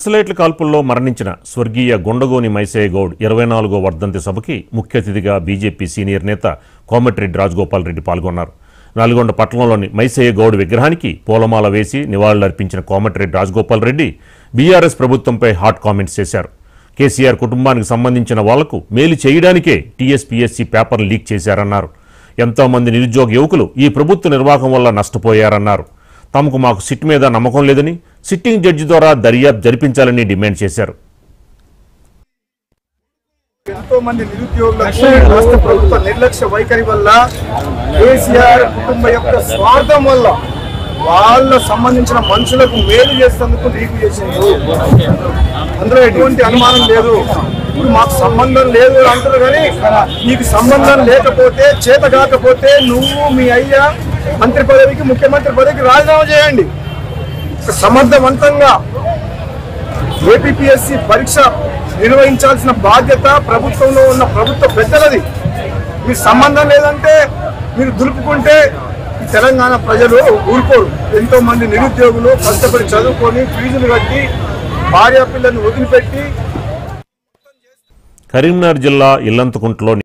నక్సలైట్ల కాల్పుల్లో మరణించిన స్వర్గీయ గుండగోని మైసయ్య గౌడ్ ఇరవై నాలుగో వర్ధంతి సభకి ముఖ్య అతిథిగా బీజేపీ సీనియర్ నేత కోమటిరెడ్డి రాజగోపాల్ రెడ్డి పాల్గొన్నారు నల్గొండ పట్టణంలోని మైసయ్య గౌడ్ విగ్రహానికి పూలమాల వేసి నివాళులర్పించిన కోమటిరెడ్డి రాజగోపాల్ రెడ్డి బీఆర్ఎస్ ప్రభుత్వంపై హాట్ కామెంట్స్ చేశారు కేసీఆర్ కుటుంబానికి సంబంధించిన వాళ్లకు మేలు చేయడానికే టీఎస్పీఎస్సీ పేపర్లు లీక్ చేశారన్నారు ఎంతోమంది నిరుద్యోగ యువకులు ఈ ప్రభుత్వ నిర్వాహకం వల్ల నష్టపోయారన్నారు తమకు మాకు సిట్ మీద నమ్మకం లేదని సిట్టింగ్ జడ్జి ద్వారా దర్యాప్తు జరిపించాలని డిమాండ్ చేశారు ఎంతో మంది నిరుద్యోగులకు రాష్ట్ర ప్రభుత్వ నిర్లక్ష్య వైఖరి వల్ల కేసీఆర్ కుటుంబ యొక్క స్వార్థం వల్ల వాళ్ళ సంబంధించిన మనుషులకు మేలు చేసేందుకు లీక్ చేసిండు అందులో ఎటువంటి అనుమానం లేదు ఇప్పుడు మాకు సంబంధం లేదు అని అంటారు కానీ నీకు సంబంధం లేకపోతే చేత కాకపోతే నువ్వు మీ అయ్యా మంత్రి పదవికి ముఖ్యమంత్రి పదవికి రాజీనామా చేయండి సమర్థవంతంగా ఏపీఎస్సి పరీక్ష నిర్వహించాల్సిన బాధ్యత ప్రభుత్వంలో ఉన్న ప్రభుత్వ పెద్దలది మీకు సంబంధం లేదంటే మీరు దులుపుకుంటే ఈ తెలంగాణ ప్రజలు ఊరుకోరు ఎంతో మంది నిరుద్యోగులు కష్టపడి చదువుకొని ఫీజులు కట్టి భార్యా పిల్లల్ని వదిలిపెట్టి కరీంనగర్ జిల్లా ఇల్లంతకుంటలో